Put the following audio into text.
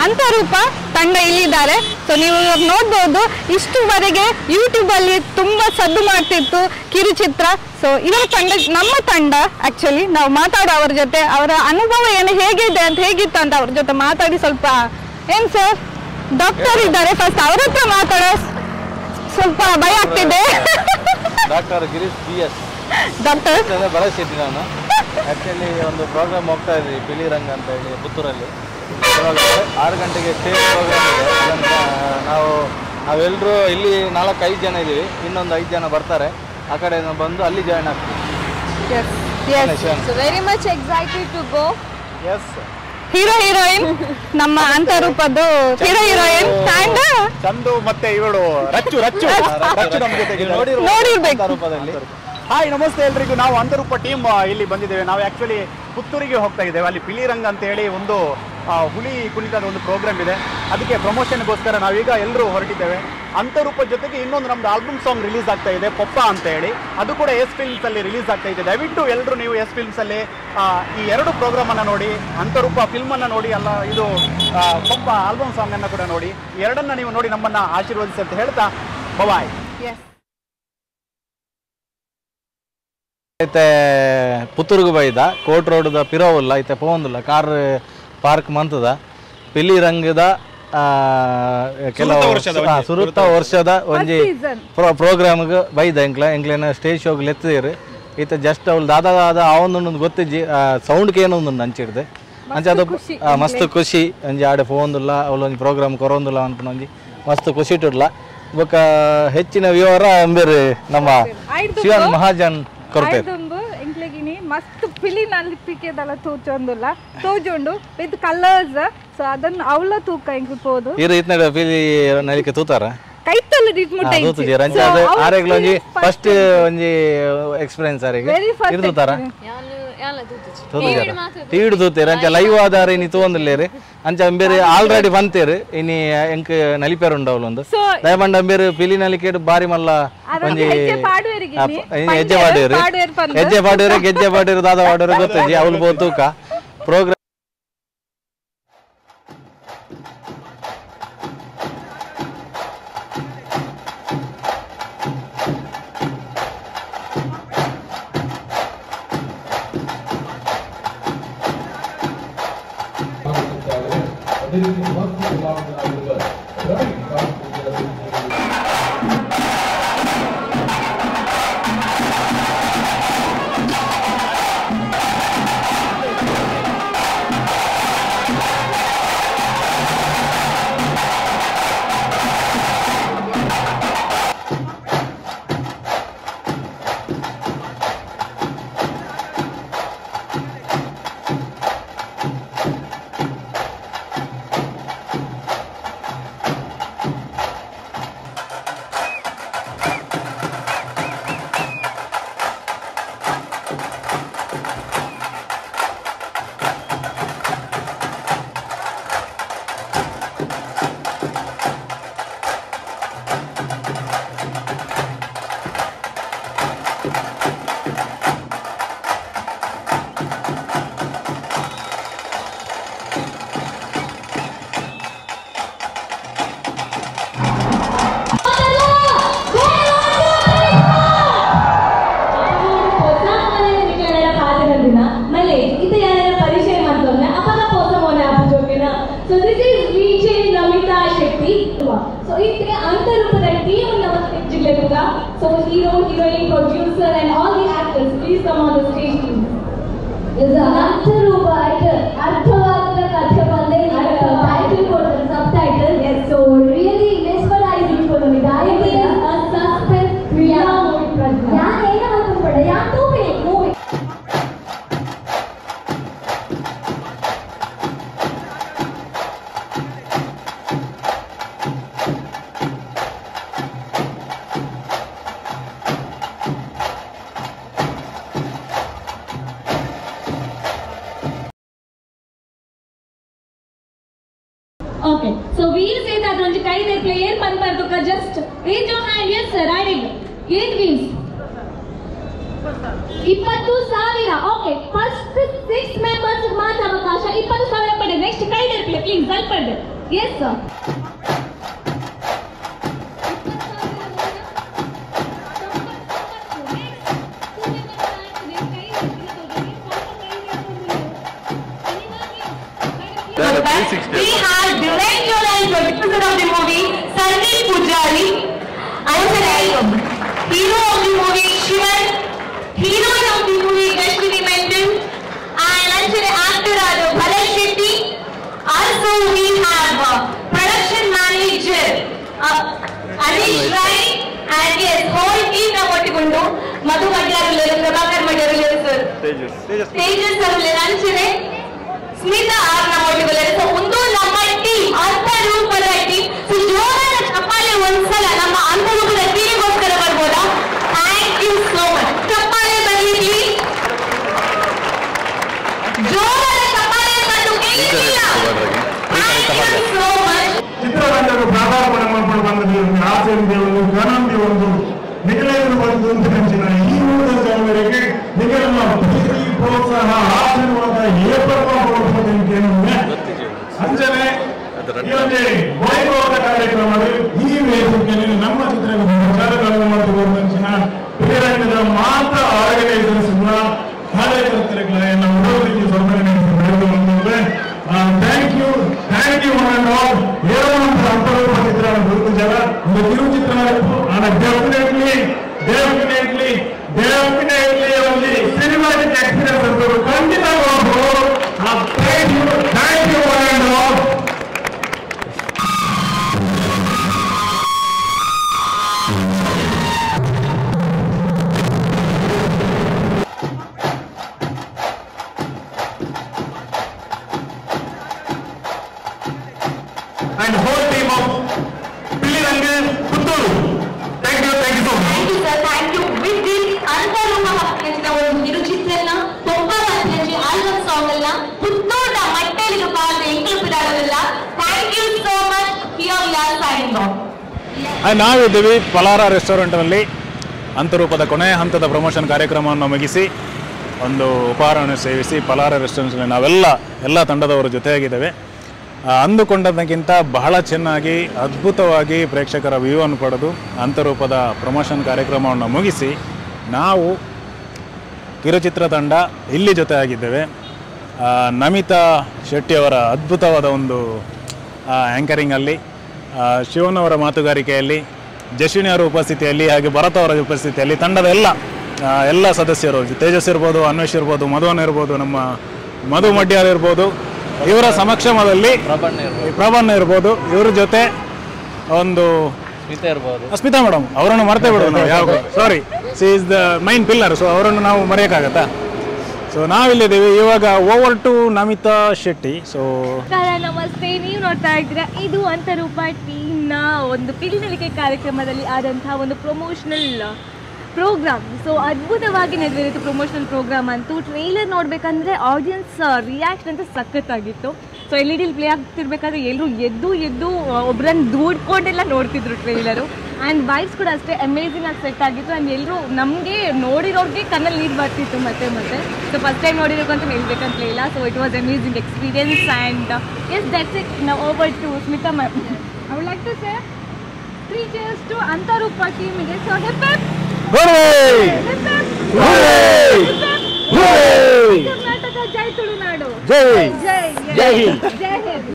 ಅಂತರೂಪ ತಂಡ ಇಲ್ಲಿದ್ದಾರೆ ಸೊ ನೀವು ಇವಾಗ ನೋಡ್ಬೋದು ಇಷ್ಟುವರೆಗೆ ಯೂಟ್ಯೂಬ್ ಅಲ್ಲಿ ತುಂಬಾ ಸದ್ದು ಮಾಡ್ತಿತ್ತು ಕಿರುಚಿತ್ರ ಸೊ ಇವರ ತಂಡ ನಮ್ಮ ತಂಡ ಆಕ್ಚುಲಿ ನಾವು ಮಾತಾಡೋ ಅವ್ರ ಜೊತೆ ಅವರ ಅನುಭವ ಏನು ಹೇಗಿದೆ ಅಂತ ಹೇಗಿತ್ತು ಅಂತ ಅವ್ರ ಜೊತೆ ಮಾತಾಡಿ ಸ್ವಲ್ಪ ಏನ್ ಸರ್ ಡಾಕ್ಟರ್ ಇದ್ದಾರೆ ಫಸ್ಟ್ ಅವ್ರ ಹತ್ರ ಮಾತಾಡೋ ಸ್ವಲ್ಪ ಭಯ ಆಗ್ತಿದೆ doctor Girish B S doctor ಬಳಸಿದ್ದೆ ನಾನು ಆ್ಯಕ್ಚುಲಿ ಒಂದು ಪ್ರೋಗ್ರಾಮ್ ಹೋಗ್ತಾ ಇದ್ವಿ ಪಿಲಿರಂಗ್ ಅಂತ ಹೇಳಿ ಪುತ್ತೂರಲ್ಲಿ ಇವಾಗ ಆರು ಗಂಟೆಗೆ ಸ್ಟೇಜ್ ಪ್ರೋಗ್ರಾಮ್ ಇದೆ ಅದನ್ನು ನಾವು ನಾವೆಲ್ಲರೂ ಇಲ್ಲಿ ನಾಲ್ಕು ಐದು ಜನ ಇದ್ದೀವಿ ಇನ್ನೊಂದು ಐದು ಜನ ಬರ್ತಾರೆ ಆ ಕಡೆ ಬಂದು ಅಲ್ಲಿ ಜಾಯ್ನ್ ಆಗ್ತೀವಿ yes So very much excited to go. Yes hero heroine ನಮ್ಮ ಅಂತರೂಪದ್ದು ಹೀರೋ ಹೀರೋಯಿನ್ ಅಂಡ್ ಚಂದು ಮತ್ತೆ ಇವಳು ರಚ್ಚು ರಚ್ಚು ರಚ್ಚು ನಮ್ಮ ಜೊತೆಗೆ ನೋಡಿರ್ಬೇಕು. ರೂಪದಲ್ಲಿ ಹಾಯ್ ನಮಸ್ತೆ ಎಲ್ರಿಗೂ ನಾವು ಅಂತರೂಪ ಟೀಮ್ ಇಲ್ಲಿ ಬಂದಿದ್ದೇವೆ ನಾವು ಆಕ್ಚುಲಿ ಪುತ್ತೂರಿಗೆ ಹೋಗ್ತಾ ಇದ್ದೇವೆ ಅಲ್ಲಿ ಪಿಲಿರಂಗ್ ಅಂತ ಹೇಳಿ ಒಂದು ಆ, ಹುಲಿ ಕುಣಿತದ ಒಂದು ಪ್ರೋಗ್ರಾಮ್ ಇದೆ ಅದಕ್ಕೆ ಪ್ರಮೋಷನ್ಗೋಸ್ಕರ ನಾವೀಗ ಎಲ್ಲರೂ ಹೊರಟಿದ್ದೇವೆ ಅಂತರೂಪ ಜೊತೆಗೆ ಇನ್ನೊಂದು ನಮ್ದು ಆಲ್ಬಮ್ ಸಾಂಗ್ ರಿಲೀಸ್ ಆಗ್ತಾ ಇದೆ ಪಪ್ಪ ಅಂತ ಹೇಳಿ ಅದು ಕೂಡ ಎಸ್ ಫಿಲ್ಮ್ಸ್ ಅಲ್ಲಿ ರಿಲೀಸ್ ಆಗ್ತಾ ಇದೆ ದಯವಿಟ್ಟು ಎಲ್ಲರೂ ನೀವು ಎಸ್ ಫಿಲ್ಮ್ಸ್ ಅಲ್ಲಿ ಆ, ಈ ಎರಡು ಪ್ರೋಗ್ರಾಮ್ ಅನ್ನ ನೋಡಿ ಅಂತರೂಪ ಫಿಲ್ಮ್ ಅನ್ನ ನೋಡಿ ಅಲ್ಲ ಇದು ಆ, ಪಪ್ಪ ಆಲ್ಬಮ್ ಸಾಂಗ್ ಅನ್ನ ಕೂಡ ನೋಡಿ ಎರಡನ್ನ ನೀವು ನೋಡಿ ನಮ್ಮನ್ನ ಆಶೀರ್ವದಿಸಿ ಅಂತ ಹೇಳ್ತಾ ಬವಾಯ್ ಐತೆ ಪುತ್ತೂರ್ಗೆ ಬೈದ ಕೋಟ್ ರೋಡ್ದ ಪಿರೋವುಲ್ಲ ಐತೆ ಪೋಂದುಲ್ಲ ಕಾರ್ ಪಾರ್ಕ್ ಮಂತದ ಪಿಲಿ ರಂಗದ ಆ, ಕೆಲವು ಹಾ, ಸುರುತ್ತ ವರ್ಷದ ಒಂಜಿ ಪ್ರೋ ಪ್ರೋಗ್ರಾಮ್ಗೆ ಬೈದ ಎಂಕ್ಲ ಎಂಕ್ಲೇನ ಸ್ಟೇಜ್ ಶೋಗ್ ಲೆತ್ತಿರು ಈತ ಜಸ್ಟ್ ಅವ್ಲು ದಾದ ದಾದ ಅವನೊಂದು ಗೊತ್ತಿಜ್ಜಿ ಸೌಂಡ್ಗೆ ಏನೋ ಒಂದು ಹಂಚಿಡ್ದೆ ಅಂಚ ಅದು ಆ, ಮಸ್ತ್ ಖುಷಿ ಒಂಜಿ ಆಡೆ ಪೋಂದುಲ್ಲ ಅವಳು ಒಂಜಿ ಪ್ರೋಗ್ರಾಮ್ ಕೊರೊಂದುಲ್ಲ ಅನ್ಕೊಂಡು ಒಂಜಿ ಮಸ್ತ್ ಖುಷಿ ಇಟ್ಟಿಡ್ಲ ಬೊಕ್ಕ ಹೆಚ್ಚಿನ ವಿವರ ಅಂಬೇರು ನಮ್ಮ ಶಿವನ್ ಮಹಾಜನ್ ಕೊರತೆ ಆಯ್ದುಂಬು ಎಂಕ್ಲೆಗಿನಿ ಮಸ್ತ್ ಪಿಲಿ ನಲಿಪಿಕೆದಲ್ಲ ತೂಚೊಂದುಲ್ಲ ತೋಜುಂಡು ವಿತ್ ಕಲರ್ಸ್ ಸೊ ಅದನ್ನ ಅವಳ ತೂಕ ಎಂಕ್ ಪೋದು ಇರು ಇತ್ನಡ ಪಿಲಿ ನಲಿಕೆ ತೂತಾರ ಕೈತಲ್ಲ ಡಿಟ್ ಮುಟ್ಟ ತೂತುಜಿ ರಂಚ ಅದು ಆರೆಗ್ಲ ಒಂಜಿ ಫಸ್ಟ್ ಒಂಜಿ ಎಕ್ಸ್ಪೀರಿಯನ್ಸ್ ಆರಿಗೆ Very first ಇರು ತೂತಾರ ಯಾನು ಯಾಲ ತೂತುಜಿ. ತೂತಾರ ಟಿವಿಡ್ ತೂತೇರು ಅಂಚ ಲೈವ್ ಆದಾರ ಇನಿ ತೂಂದಿಲ್ಲೇರು ಅಂಚ ಬೇರೆ ಆಲ್ರೆಡಿ ಬಂತೇರು ಇನಿ ಎಂಕ್ ನಲಿಪೇರು ಉಂಡವಲು ಒಂದು So- ದಯಮಂಡ ಅಂಬೇರು ಪಿಲಿ ನಲಿಕೆಡು ಬಾರಿ ಮಲ್ಲ ಒಂಜಿ ಹೆಜ್ಜೆ ಪಾಡುವರಿಗೆ ಆ, ಇನಿ ಹೆಜ್ಜೆ ಪಾಡೇರು ಪಾಡುವೇರು ಪಂದ್. ಹೆಜ್ಜೆ ಪಾಡೇರು ಗೆಜ್ಜೆ ಪಾಡೇರು ದಾದ ಪಾಡೇರು ಗೊತ್ತಜ್ಜಿ ಅವಳು ಬೋ ತೂಕ program So this is VJ Namita Shetty. So ಇದ್ರೆ ಅಂತರೂಪದ ಟೀಮ್ ನಮ್ಮ ಜಿಲ್ಲೆ ಕೂಡ so hero heroine producer and all the actors please come on the stage please Antarupa ಅರ್ಥವಾಗದ ಕಥೆ ಬಂದೆ ಟೈಟಲ್ ಕೊಡ್ತಾರೆ subtitle yes so really mesmerising for me that is a suspense thriller movie Pragna ಯಾನ್ ಏನ ಅನ್ಕೊಂಡ್ಬೇಡ ಯಾನ್ ತೂಪಿ ಮೂವಿ ಓಕೆ ಸೊ ವೀಲ್ ಸೇತ ಅದ್ರೊಂದು ಕೈ ದೇಪ್ಲೆ ಏನ್ ಬಂದ್ಬಾರ್ದು just range of hand yes sir riding eight wheels ಇಪ್ಪತ್ತು ಸಾವಿರ ಓಕೆ ಫಸ್ಟ್ ಸಿಕ್ಸ್ ಮೆಂಬರ್ಸ್ ಮಾತ್ರ ಅವಕಾಶ ಇಪ್ಪತ್ತು ಸಾವಿರ ಪಡೆ ನೆಕ್ಸ್ಟ್ ಕೈ ದೇಪ್ಲೆ ಪ್ಲೀಸ್ ಸ್ವಲ್ಪ ಇದೆ yes sir We have director and producer of the movie, Sandeep Pujari. Anjanayi, hero of the movie, Shivan. Heroine of the movie, Rashmi Mendel. And Anjanayi actor are Bharat Shetty. Also we have uh, production manager, uh, Anish Rai. And yes, whole team ನಾವು ಒಟ್ಟಿಕೊಂಡು ಮಧು ಮಡ್ಯಾರುಲೇರು ಪ್ರಭಾಕರ್ ಮಡ್ಯಾರುಲೇರು sir Tejas ಅವರಲ್ಲಿ ಅಂಚನೆ Smita R ನಮ್ಮ ಒಟ್ಟಿಗೆ so ಒಂದು ನಮ್ಮ ಟೀಮ್ ಅಂತ ರೂಪದ ಟೀಮ್ ಸೊ ಜೋರಾದ ಚಪ್ಪಾಳೆ ಒಂದ್ಸಲ ನಮ್ಮ ಅಂತ ರೂಪದ ಟೀಮ್ಗೋಸ್ಕರ ಬರ್ಬೋದಾ ಥ್ಯಾಂಕ್ ಯು ಸೋ ಮಚ್ ಚಪ್ಪಾಳೆ ಬರಲಿ ಪ್ಲೀಸ್ ಜೋರಾದ ಚಪ್ಪಾಳೆ ಬಂದು ಕೇಳಿಸಿಲ್ಲ ಥ್ಯಾಂಕ್ ಯು ಸೋ ಮಚ್ ಚಿತ್ರರಂಗದ ಪ್ರಾಧಾನ್ಯ ಮಾಡ್ಕೊಂಡು ಬಂದಿದೆ ಆಸೆಯಿಂದ ಒಂದು ಘನಂದಿ ಒಂದು ನಿಗಲೆಂದು ಬಂದು ಅಂತ ನೆಚ್ಚಿನ ಈ ಮೂಲ ಜನರಿಗೆ ನಿಗಮ ಪ್ರೀತಿ ಪ್ರೋತ್ಸಾಹ ಆಶೀರ್ವಾದ ಏಪರ್ವ ಕೊಡುವುದಕ್ಕೆ ಅಂಜನೆ ಈ ಒಂದು ವೈಭವದ ಕಾರ್ಯಕ್ರಮಗಳು ಈ ವೇದಿಕೆಯಲ್ಲಿ ನಮ್ಮ ಚಿತ್ರರಂಗದ ಪ್ರಚಾರಗಳನ್ನು ಮಾಡಿಕೊಂಡ ಪ್ರಿಯರಂಗದ ಮಾತ್ರ ಆರ್ಗನೈಸರ್ಸ್ ಕಾರ್ಯಕರ್ತರುಗಳ ನಾವು ಉಡೋದಕ್ಕೆ ಸಂಬಂಧ ಬೆಳೆದು ಬಂದಿದ್ದೆ thank you thank you one and all ಹೇಳುವಂತ ಅಪರೂಪ ಚಿತ್ರ ಗುರುತಿಸಲ್ಲ ಒಂದು ಕಿರುಚಿತ್ರ ಡೆಫಿನೆಟ್ಲಿ ಡೆಫಿನೆಟ್ಲಿ ಡೆಫಿನೆಟ್ಲಿ ಒಂದು ಸಿನಿಮಾಟಿಕ್ ಎಕ್ಸ್ಪೀರಿಯನ್ಸ್ ಅಂತ ಖಂಡಿತ ನೋಡ್ಬೋದು thank you thank you one and all and whole team of Pilirange, Puttur. Thank you, thank you so much. Thank you sir thank you with this Antarupa ಹತ್ತಿನ ಒಂದು ಕಿರುಚಿತ್ರನ ತೊಂಬ ಹತ್ತಿನ album song ಅಲ್ಲ ಪುತ್ತೂಟ ಮಟ್ಟಲಿಗೆ ಪಾಲ್ದೆ ಎಂಕಲು ಬಿಡಾಡೋದಿಲ್ಲ thank you so much here we are signing off ನಾವಿದ್ದೀವಿ ಪಲಾರ ರೆಸ್ಟೋರೆಂಟ್ನಲ್ಲಿ ಅಂತರೂಪದ ಕೊನೆಯ ಹಂತದ ಪ್ರಮೋಷನ್ ಕಾರ್ಯಕ್ರಮವನ್ನು ಮುಗಿಸಿ ಒಂದು ಉಪಹಾರವನ್ನು ಸೇವಿಸಿ ಪಲಾರ ರೆಸ್ಟೋರೆಂಟ್ನಲ್ಲಿ ನಾವೆಲ್ಲ ಎಲ್ಲ ತಂಡದವರು ಜೊತೆಯಾಗಿದ್ದೇವೆ ಆ, ಅಂದುಕೊಂಡದಕ್ಕಿಂತ ಬಹಳ ಚೆನ್ನಾಗಿ ಅದ್ಭುತವಾಗಿ ಪ್ರೇಕ್ಷಕರ ವ್ಯೂವನ್ನು ಪಡೆದು ಅಂತರೂಪದ ಪ್ರಮೋಷನ್ ಕಾರ್ಯಕ್ರಮವನ್ನು ಮುಗಿಸಿ ನಾವು ಕಿರುಚಿತ್ರ ತಂಡ ಇಲ್ಲಿ ಜೊತೆಯಾಗಿದ್ದೇವೆ ಆ, ನಮಿತಾ ಶೆಟ್ಟಿಯವರ ಅದ್ಭುತವಾದ ಒಂದು ಆ್ಯಂಕರಿಂಗಲ್ಲಿ ಶಿವನ್ ಅವರ ಮಾತುಗಾರಿಕೆಯಲ್ಲಿ ಜಶ್ವಿನಿ ಅವರ ಉಪಸ್ಥಿತಿಯಲ್ಲಿ ಹಾಗೆ ಭರತ್ ಅವರ ಉಪಸ್ಥಿತಿಯಲ್ಲಿ ತಂಡದ ಎಲ್ಲ ಆ, ಎಲ್ಲ ಸದಸ್ಯರು ತೇಜಸ್ ಇರ್ಬೋದು ಅನ್ವೇಷ್ ಇರ್ಬೋದು ಮಧುವನ್ ಇರ್ಬೋದು ನಮ್ಮ ಮಧು ಮಡ್ಯಾರ್ ಇರ್ಬೋದು ಇವರ ಸಮಕ್ಷಮದಲ್ಲಿ ಪ್ರಬನ್ನ ಇರ್ಬೋದು ಇವ್ರ ಜೊತೆ ಒಂದು ಸ್ಮಿತಾ ಇರ್ಬೋದು ಅಸ್ಮಿತಾ ಮೇಡಮ್ ಅವರನ್ನು ಮರ್ತೇ ಬಿಡೋದು ನಾವು ಯಾವ ಸಾರಿ she is the main pillar so ಅವರನ್ನು ನಾವು ಮರೆಯೋಕ್ಕಾಗತ್ತಾ ಸೊ ನಾವಿಲ್ಲಿದ್ದೀವಿ ಇವಾಗ over to Namitha Shetty so ನಮಸ್ಕಾರ ನಮಸ್ತೆ ನೀವು ನೋಡ್ತಾ ಇದ್ದೀರಾ ಇದು ಅಂತರೂಪ ಟೀಮ್ನ ಒಂದು ಪಿಲಿನಲಿಕೆ ಕಾರ್ಯಕ್ರಮದಲ್ಲಿ ಆದಂತಹ ಒಂದು ಪ್ರಮೋಷನಲ್ ಪ್ರೋಗ್ರಾಮ್ ಸೊ ಅದ್ಭುತವಾಗಿ ನೆರವೇರಿತು ಪ್ರಮೋಷನಲ್ ಪ್ರೋಗ್ರಾಮ್ ಅಂತೂ ಟ್ರೈಲರ್ ನೋಡಬೇಕಂದ್ರೆ ಆಡಿಯನ್ಸ್ ರಿಯಾಕ್ಷನ್ ಅಂತ ಸಖತ್ತಾಗಿತ್ತು ಸೊ ಎಲ್ ಇ ಡಿಲಿ ಪ್ಲೇ ಆಗ್ತಿರ್ಬೇಕಾದ್ರೆ ಎಲ್ಲರೂ ಎದ್ದು ಎದ್ದು ಒಬ್ಬರನ್ನ ದೂಡ್ಕೊಂಡೆಲ್ಲ ನೋಡ್ತಿದ್ರು ಟ್ರೈಲರು ಆ್ಯಂಡ್ ವೈಬ್ಸ್ ಕೂಡ ಅಷ್ಟೇ ಅಮೇಝಿಂಗ್ ಆಗಿ ಸೆಟ್ ಆಗಿತ್ತು ಆ್ಯಂಡ್ ಎಲ್ಲರೂ ನಮಗೆ ನೋಡಿರೋರಿಗೆ ಕಣ್ಣಲ್ಲಿ ನೀರು ಬರ್ತಿತ್ತು ಮತ್ತೆ ಮತ್ತೆ ಸೊ ಫಸ್ಟ್ ಟೈಮ್ ನೋಡಿರೋಕೆ ಅಂತ ಹೇಳ್ಬೇಕಂತ ಇಲ್ಲ so it was amazing experience and yes that's it ನಾವು over to Smitha ma'am I would like to say three cheers to Antarupa ಟೀಮಿಗೆ ಸೊ ಹೆಪ್ ಕರ್ನಾಟಕ ಜೈ ತುಳುನಾಡು ಜೈ ಜೈ ಜೈ ಹಿಂದ್. ಜೈ ಹಿಂದ್